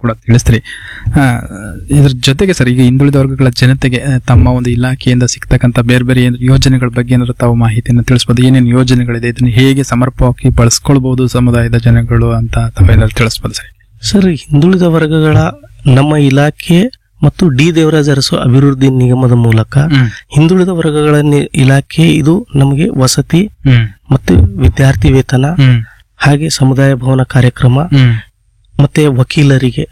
ಕೂಡ ತಿಳಿಸ್ತೀರಿ ಆ, ಇದ್ರ ಜೊತೆಗೆ ಸರ್ ಈಗ ಹಿಂದುಳಿದ ವರ್ಗಗಳ ಜನತೆಗೆ ಆ, ತಮ್ಮ ಒಂದು ಇಲಾಖೆಯಿಂದ ಸಿಗ್ತಕ್ಕಂಥ ಬೇರೆ ಬೇರೆ ಏನ್ ಯೋಜನೆಗಳ ಬಗ್ಗೆ ಏನಾದ್ರು ತಾವು ಮಾಹಿತಿಯನ್ನು ತಿಳಿಸ್ಬೋದು ಏನೇನು ಯೋಜನೆಗಳಿದೆ ಇದನ್ನ ಹೇಗೆ ಸಮರ್ಪಕವಾಗಿ ಬಳಸ್ಕೊಳ್ಬಹುದು ಸಮುದಾಯದ ಜನಗಳು ಅಂತ ತಾವೇನಾದ್ರು ತಿಳಿಸ್ಬೋದು ಸರ್ ಸರ್ ಹಿಂದುಳಿದ ವರ್ಗಗಳ ನಮ್ಮ ಇಲಾಖೆ ಮತ್ತು ಡಿ ದೇವರಾಜ ಅರಸು ಅಭಿವೃದ್ಧಿ ನಿಗಮದ ಮೂಲಕ ಹ್ಮ್ ಹಿಂದುಳಿದ ವರ್ಗಗಳ ನಿ- ಇಲಾಖೆ ಇದು ನಮಗೆ ವಸತಿ ಹ್ಮ್ ಮತ್ತು ವಿದ್ಯಾರ್ಥಿ ವೇತನ ಹ್ಮ್ ಹಾಗೆ ಸಮುದಾಯ ಭವನ ಕಾರ್ಯಕ್ರಮ ಹ್ಮ್ ಮತ್ತೆ ವಕೀಲರಿಗೆ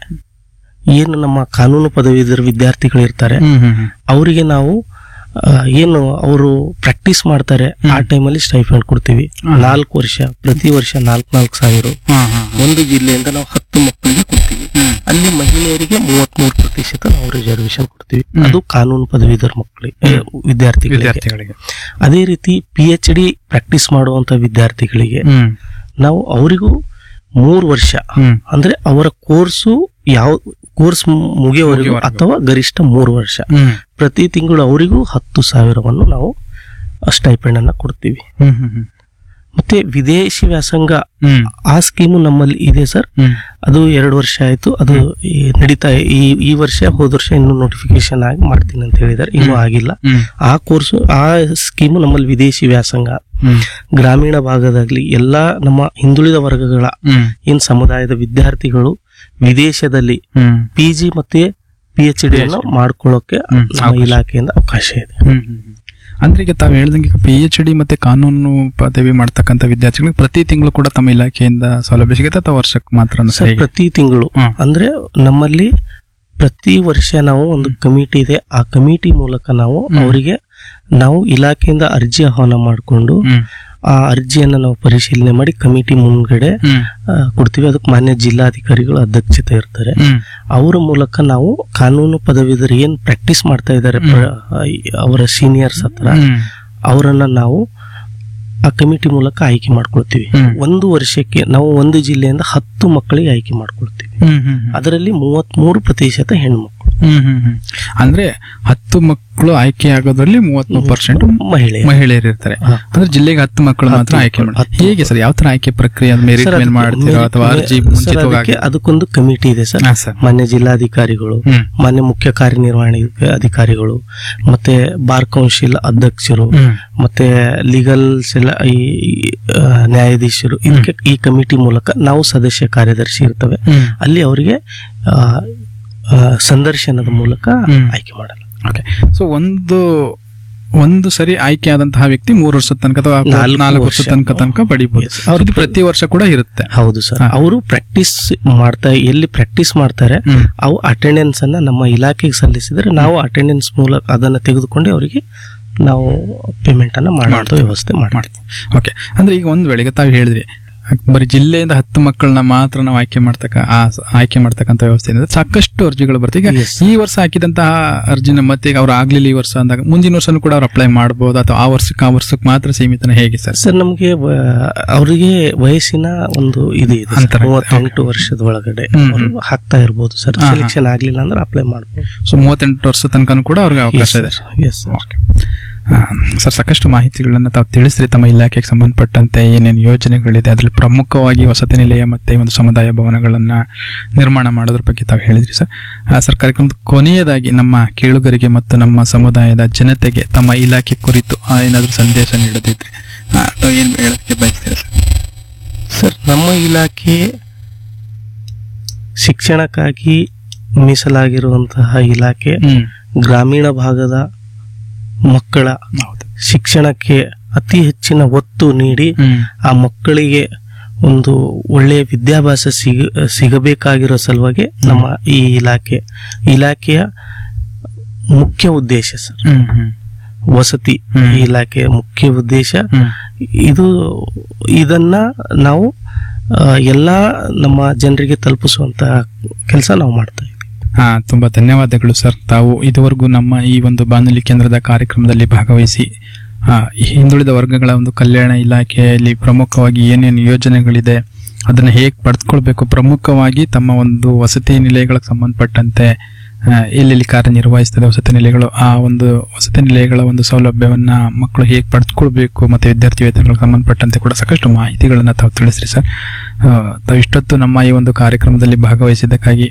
ಏನು ನಮ್ಮ ಕಾನೂನು ಪದವೀಧರ ವಿದ್ಯಾರ್ಥಿಗಳು ಇರ್ತಾರೆ ಹ್ಮ್ ಹ್ಮ್ ಹ್ಮ್ ಅವರಿಗೆ ನಾವು ಆ, ಏನು ಅವರು ಪ್ರಾಕ್ಟೀಸ್ ಮಾಡ್ತಾರೆ ಆ ಟೈಮಲ್ಲಿ ಸ್ಟೈಫಂಡ್ ಕೊಡ್ತೀವಿ ನಾಲ್ಕು ವರ್ಷ ಪ್ರತಿ ವರ್ಷ ನಾಲ್ಕು ನಾಲ್ಕು ಸಾವಿರ ಹಾ, ಹಾ, ಹಾ. ಒಂದು ಜಿಲ್ಲೆಯಿಂದ ನಾವು ಹತ್ತು ಮಕ್ಕಳಿಗೆ ಕೊಡ್ತೀವಿ ಅಲ್ಲಿ ಮಹಿಳೆಯರಿಗೆ ಮೂವತ್ಮೂರು ಪ್ರತಿಶತ ನಾವು ರಿಸರ್ವೇಶನ್ ಕೊಡ್ತೀವಿ ಅದು ಕಾನೂನು ಪದವೀಧರ ಮಕ್ಕಳಿಗೆ ಆ, ವಿದ್ಯಾರ್ಥಿಗಳಿಗೆ ವಿದ್ಯಾರ್ಥಿಗಳಿಗೆ ಅದೇ ರೀತಿ ಪಿ ಎಚ್ ಡಿ ಪ್ರಾಕ್ಟೀಸ್ ಮಾಡುವಂತ ವಿದ್ಯಾರ್ಥಿಗಳಿಗೆ ಹ್ಮ್ ನಾವು ಅವರಿಗೂ ಮೂರು ವರ್ಷ ಹ್ಮ್ ಅಂದ್ರೆ ಅವರ ಕೋರ್ಸು ಯಾವ ಕೋರ್ಸ್ ಮುಗಿಯವರೆಗೂ ಮುಗಿಯುವವರೆಗೂ. ಅಥವಾ ಗರಿಷ್ಠ ಮೂರು ವರ್ಷ ಹ್ಮ್ ಪ್ರತಿ ತಿಂಗಳು ಅವರಿಗೂ ಹತ್ತು ಸಾವಿರವನ್ನು ನಾವು ಸ್ಟೈಪೆಂಡ್ ಅನ್ನ ಕೊಡ್ತೀವಿ ಹ್ಮ್ ಹ್ಮ್ ಹ್ಮ್ ಮತ್ತೆ ವಿದೇಶಿ ವ್ಯಾಸಂಗ ಹ್ಮ್ ಆ ಸ್ಕೀಮು ನಮ್ಮಲ್ಲಿ ಇದೆ ಸರ್ ಹ್ಮ್ ಅದು ಎರಡು ವರ್ಷ ಆಯ್ತು ಅದು ಈ ನಡೀತಾ ಈ ಈ ವರ್ಷ ಹೋದ ವರ್ಷ ಇನ್ನು ನೋಟಿಫಿಕೇಶನ್ ಆಗಿ ಮಾಡ್ತೀನಿ ಅಂತ ಹೇಳಿದ್ದಾರೆ ಇನ್ನೂ ಆಗಿಲ್ಲ ಹ್ಮ್ ಆ ಕೋರ್ಸು ಆ ಸ್ಕೀಮು ನಮ್ಮಲ್ಲಿ ವಿದೇಶಿ ವ್ಯಾಸಂಗ ಹ್ಮ್ ಗ್ರಾಮೀಣ ಭಾಗದಾಗ್ಲಿ ಎಲ್ಲಾ ನಮ್ಮ ಹಿಂದುಳಿದ ವರ್ಗಗಳ ಹ್ಮ್ ಏನ್ ಸಮುದಾಯದ ವಿದ್ಯಾರ್ಥಿಗಳು ವಿದೇಶದಲ್ಲಿ ಹ್ಮ್ ಪಿ ಜಿ ಮತ್ತೆ ಪಿ ಎಚ್ ಡಿ ಅನ್ನು ಮಾಡ್ಕೊಳ್ಳೋಕೆ ಹ್ಮ್, ನಮ್ಮ ಅವಕಾಶ. ಇಲಾಖೆಯಿಂದ ಅವಕಾಶ ಇದೆ ಹ್ಮ್ ಹ್ಮ್ ಹ್ಮ್. ಅಂದ್ರೆ ಈಗ ತಾವು ಹೇಳ್ದಂಗೆ ಪಿ ಎಚ್ ಡಿ ಮತ್ತೆ ಕಾನೂನು ಪದವಿ ಮಾಡ್ತಕ್ಕಂಥ ವಿದ್ಯಾರ್ಥಿಗಳಿಗೆ ಪ್ರತಿ ತಿಂಗಳು ಕೂಡ ತಮ್ಮ ಇಲಾಖೆಯಿಂದ ಸೌಲಭ್ಯ ಸಿಗುತ್ತೆ ಅಥವಾ ವರ್ಷಕ್ಕೆ ಮಾತ್ರ ಸರ್ ಪ್ರತಿ ತಿಂಗಳು ಹ್ಮ್. ಅಂದ್ರೆ ನಮ್ಮಲ್ಲಿ ಪ್ರತಿ ವರ್ಷ ನಾವು ಒಂದು ಕಮಿಟಿ ಇದೆ ಆ ಕಮಿಟಿ ಮೂಲಕ ನಾವು ಅವರಿಗೆ ನಾವು ಇಲಾಖೆಯಿಂದ ಅರ್ಜಿ ಆಹ್ವಾನ ಮಾಡಿಕೊಂಡು ಹ್ಮ್ ಆ ಅರ್ಜಿಯನ್ನ ನಾವು ಪರಿಶೀಲನೆ ಮಾಡಿ ಕಮಿಟಿ ಮುಂದ್ಗಡೆ ಹ್ಮ್ ಆ, ಕೊಡ್ತೀವಿ ಅದಕ್ಕೆ ಮಾನ್ಯ ಜಿಲ್ಲಾಧಿಕಾರಿಗಳು ಅಧ್ಯಕ್ಷತೆ ಇರ್ತಾರೆ ಹ್ಮ್ ಅವರ ಮೂಲಕ ನಾವು ಕಾನೂನು ಪದವೀಧರು ಏನ್ ಪ್ರಾಕ್ಟೀಸ್ ಮಾಡ್ತಾ ಇದ್ದಾರೆ ಪ್ರ- ಅವರ ಸೀನಿಯರ್ಸ್ ಹತ್ರ ಹ್ಮ್ ಅವರನ್ನ ನಾವು ಆ ಕಮಿಟಿ ಮೂಲಕ ಆಯ್ಕೆ ಮಾಡ್ಕೊಳ್ತೀವಿ ಹ್ಮ್. ಒಂದು ವರ್ಷಕ್ಕೆ ನಾವು ಒಂದು ಜಿಲ್ಲೆಯಿಂದ ಹತ್ತು ಮಕ್ಕಳಿಗೆ ಆಯ್ಕೆ ಮಾಡ್ಕೊಳ್ತೀವಿ ಹ್ಮ್ ಹ್ಮ್ ಹ್ಮ್. ಅದರಲ್ಲಿ ಮೂವತ್ಮೂರು ಪ್ರತಿಶತ ಹೆಣ್ಮಕ್ಳು ಹ್ಮ್ ಹ್ಮ್ ಹ್ಮ್. ಅಂದ್ರೆ ಹತ್ತು ಮಕ್ಕಳು ಆಯ್ಕೆ ಆಗೋದ್ರಲ್ಲಿ ಮೂವತ್ಮೂರು ಪರ್ಸೆಂಟ್ ಮಹಿಳೆ ಮಹಿಳೆಯರು ಇರ್ತಾರೆ ಹಾ. ಅಂದ್ರೆ ಜಿಲ್ಲೆಗೆ ಹತ್ತು ಮಕ್ಕಳು ಮಾತ್ರ ಹತ್ತು ಆಯ್ಕೆ ಮಕ್ಕಳು, ಮಾಡಿ ಹತ್ತು ಹೇಗೆ ಸರ್ ಯಾವ ತರ ಆಯ್ಕೆ ಪ್ರಕ್ರಿಯೆ ಮೆರಿಟ್ ಸರ್, ಮೇಲೆ ಅದಕ್ಕೆ ಮಾಡ್ತೀರೋ ಮೇರಿ- ಅಥವಾ ಅರ್ಜಿ ಸರ್, ಮುಂಚಿತವಾಗಿ ಅದಕ್ಕೆ ಅದಕ್ಕೊಂದು ಕಮಿಟಿ ಇದೆ ಸರ್ ಹಾ ಸರ್ ಮಾನ್ಯ ಜಿಲ್ಲಾಧಿಕಾರಿಗಳು ಹ್ಮ್ ಮಾನ್ಯ ಮುಖ್ಯ ಕಾರ್ಯನಿರ್ವಹಣೆ ಅಧಿಕಾರಿಗಳು ಮತ್ತೆ ಬಾರ್ ಕೌನ್ಸಿಲ್ ಅಧ್ಯಕ್ಷರು ಹ್ಮ್ ಮತ್ತೆ ಲೀಗಲ್ಸ್ ಎಲ್ಲ ಈ ಈ, ಆ, ನ್ಯಾಯಾಧೀಶರು ಇದಕ್ಕೆ ಈ ಕಮಿಟಿ ಮೂಲಕ ನಾವು ಸದಸ್ಯ ಕಾರ್ಯದರ್ಶಿ ಇರ್ತವೆ ಹ್ಮ್ ಅಲ್ಲಿ ಅವರಿಗೆ ಆ, ಆ, ಸಂದರ್ಶನದ ಮೂಲಕ ಹ್ಮ್. ಆಯ್ಕೆ ಮಾಡಲ್ಲ ಓಕೆ ಸೊ ಒಂದು ಒಂದು ಸರಿ ಆಯ್ಕೆ ಆದಂತಹ ವ್ಯಕ್ತಿ ಮೂರು ವರ್ಷದ ತನಕ ಅಥವಾ ನಾಲ್ಕು ನಾಲ್ಕು ವರ್ಷದ ವರ್ಷ. ತನಕ ತನಕ ಪಡಿಬಹುದು Yes. ಅವ್ರದ್ದು ಪ್ರತಿ ವರ್ಷ ಕೂಡ ಇರುತ್ತೆ ಹೌದು ಸರ್ ಹಾ. ಅವರು ಪ್ರಾಕ್ಟೀಸ್ ಮಾಡ್ತಾ ಎಲ್ಲಿ ಪ್ರಾಕ್ಟೀಸ್ ಮಾಡ್ತಾರೆ ಹ್ಮ್. ಅವು ಅಟೆಂಡೆನ್ಸ್ ಅನ್ನ ನಮ್ಮ ಇಲಾಖೆಗೆ ಸಲ್ಲಿಸಿದ್ರೆ ನಾವು ಅಟೆಂಡೆನ್ಸ್ ಮೂಲಕ ಅದನ್ನ ತೆಗೆದುಕೊಂಡು ಅವರಿಗೆ ನಾವು ಪೇಮೆಂಟ್ ಅನ್ನ ಮಾಡುವಂತ ವ್ಯವಸ್ಥೆ ಮಾಡ್ತೀವಿ ಮಾಡ್ತೀವಿ ಓಕೆ ಅಂದ್ರೆ ಈಗ ಒಂದ್ ವೇಳೆ ಈಗ ತಾವು ಹೇಳಿದ್ರಿ ಬರೀ ಜಿಲ್ಲೆಯಿಂದ ಹತ್ತು ಮಕ್ಕಳನ್ನ ಮಾತ್ರ ನಾವು ಆಯ್ಕೆ ಮಾಡ್ತಕ್ಕ ಆ ಸ- ಆಯ್ಕೆ ಮಾಡ್ತಕ್ಕಂಥ ವ್ಯವಸ್ಥೆ ಇದೆ ಸಾಕಷ್ಟು ಅರ್ಜಿಗಳು ಬರ್ತವೆ ಈಗ Yes. ಈ ವರ್ಷ ಹಾಕಿದಂತಹ ಅರ್ಜಿನ ಮತ್ತೆ ಈಗ ಅವ್ರು ಆಗ್ಲಿಲ್ಲ ಈ ವರ್ಷ ಅಂದಾಗ ಮುಂದಿನ ವರ್ಷನೂ ಕೂಡ ಅವ್ರು ಅಪ್ಲೈ ಮಾಡಬಹುದು ಅಥವಾ ಆ ವರ್ಷಕ್ಕೆ ಆ ವರ್ಷಕ್ಕೆ ಮಾತ್ರ ಸೀಮಿತನ ಹೇಗೆ ಸರ್ ಸರ್ ನಮಗೆ ಅವರಿಗೆ ವಯಸ್ಸಿನ ಒಂದು ಇದು ಇದೆ ಅಂತರ ಇದೆ. ಮೂವತ್ತೆಂಟು ವರ್ಷದ ಒಳಗಡೆ ಹ್ಮ್, ಅವರು ಹಾಕ್ತಾ ಇರ್ಬೋದು ಸರ್ ಹಾ, ಹಾ. ಸೆಲೆಕ್ಷನ್ ಆಗ್ಲಿಲ್ಲ ಅಂದ್ರೆ ಅಪ್ಲೈ ಮಾಡ್ಬೋದು ಸೊ ಮೂವತ್ತೆಂಟು ವರ್ಷ ತನಕನೂ ಕೂಡ ಅವ್ರಿಗೆ ಅವಕಾಶ ಇದೆ ಎಸ್ ಓಕೆ ಆ, ಸರ್ ಸಾಕಷ್ಟು ಮಾಹಿತಿಗಳನ್ನ ತಾವು ತಿಳಿಸ್ರಿ ತಮ್ಮ ಇಲಾಖೆಗೆ ಸಂಬಂಧಪಟ್ಟಂತೆ ಏನೇನು ಯೋಜನೆಗಳಿದೆ ಅದರಲ್ಲಿ ಪ್ರಮುಖವಾಗಿ ವಸತಿ ನಿಲಯ ಮತ್ತೆ ಒಂದು ಸಮುದಾಯ ಭವನಗಳನ್ನ ನಿರ್ಮಾಣ ಮಾಡೋದ್ರ ಬಗ್ಗೆ ತಾವು ಹೇಳಿದ್ರಿ ಸರ್ ಆ, ಸರ್ ಕಾರ್ಯಕ್ರಮದ ಕೊನೆಯದಾಗಿ ನಮ್ಮ ಕೇಳುಗರಿಗೆ ಮತ್ತು ನಮ್ಮ ಸಮುದಾಯದ ಜನತೆಗೆ ತಮ್ಮ ಇಲಾಖೆ ಕುರಿತು ಆ, ಏನಾದರೂ ಸಂದೇಶ ನೀಡದಿದ್ರೆ ಆ, ತಾವು ಏನು ಹೇಳಕ್ಕೆ ಬಯಸ್ತೀರಾ ಸರ್ ಸರ್ ನಮ್ಮ ಇಲಾಖೆ ಶಿಕ್ಷಣಕ್ಕಾಗಿ ಮೀಸಲಾಗಿರುವಂತಹ ಇಲಾಖೆ ಹ್ಮ್ ಗ್ರಾಮೀಣ ಭಾಗದ ಮಕ್ಕಳ ಹೌದು ಶಿಕ್ಷಣಕ್ಕೆ ಅತಿ ಹೆಚ್ಚಿನ ಒತ್ತು ನೀಡಿ ಹ್ಮ್ ಆ ಮಕ್ಕಳಿಗೆ ಒಂದು ಒಳ್ಳೆಯ ವಿದ್ಯಾಭ್ಯಾಸ ಸಿಗ ಸಿಗಬೇಕಾಗಿರೋ ಸಲುವಾಗಿ ನಮ್ಮ ಈ ಇಲಾಖೆ ಇಲಾಖೆಯ ಮುಖ್ಯ ಉದ್ದೇಶ ಸರ್ ಹ್ಮ್ ಹ್ಮ್ ವಸತಿ ಹ್ಮ್. ಈ ಇಲಾಖೆಯ ಮುಖ್ಯ ಉದ್ದೇಶ ಹ್ಮ್ ಇದು ಇದನ್ನ ನಾವು ಆ, ಎಲ್ಲಾ ನಮ್ಮ ಜನರಿಗೆ ತಲುಪಿಸುವಂತ ಕೆಲಸ ನಾವು ಮಾಡ್ತಾ ಇದ್ದೀವಿ ಹಾ ತುಂಬಾ ಧನ್ಯವಾದಗಳು ಸರ್ ತಾವು ಇದುವರೆಗೂ ನಮ್ಮ ಈ ಒಂದು ಬಾನುಲಿ ಕೇಂದ್ರದ ಕಾರ್ಯಕ್ರಮದಲ್ಲಿ ಭಾಗವಹಿಸಿ ಆ, ಈ ಹಿಂದುಳಿದ ವರ್ಗಗಳ ಒಂದು ಕಲ್ಯಾಣ ಇಲಾಖೆಯಲ್ಲಿ ಪ್ರಮುಖವಾಗಿ ಏನೇನು ಯೋಜನೆಗಳಿದೆ ಅದನ್ನ ಹೇಗೆ ಪಡೆದುಕೊಳ್ಬೇಕು ಪ್ರಮುಖವಾಗಿ ತಮ್ಮ ಒಂದು ವಸತಿ ನಿಲಯಗಳಿಗೆ ಸಂಬಂಧಪಟ್ಟಂತೆ ಆ, ಎಲ್ಲೆಲ್ಲಿ ಕಾರ್ಯನಿರ್ವಹಿಸ್ತದೆ ವಸತಿ ನಿಲಯಗಳು ಆ ಒಂದು ವಸತಿ ನಿಲಯಗಳ ಒಂದು ಸೌಲಭ್ಯವನ್ನ ಮಕ್ಕಳು ಹೇಗೆ ಪಡೆದುಕೊಳ್ಬೇಕು ಮತ್ತೆ ವಿದ್ಯಾರ್ಥಿ ವೇತನಗಳಿಗೆ ಸಂಬಂಧಪಟ್ಟಂತೆ ಕೂಡ ಸಾಕಷ್ಟು ಮಾಹಿತಿಗಳನ್ನ ತಾವು ತಿಳಿಸ್ರಿ ಸರ್ ಆ, ತಾವು ಇಷ್ಟೊತ್ತು ನಮ್ಮ ಈ ಒಂದು ಕಾರ್ಯಕ್ರಮದಲ್ಲಿ ಭಾಗವಹಿಸಿದ್ದಕ್ಕಾಗಿ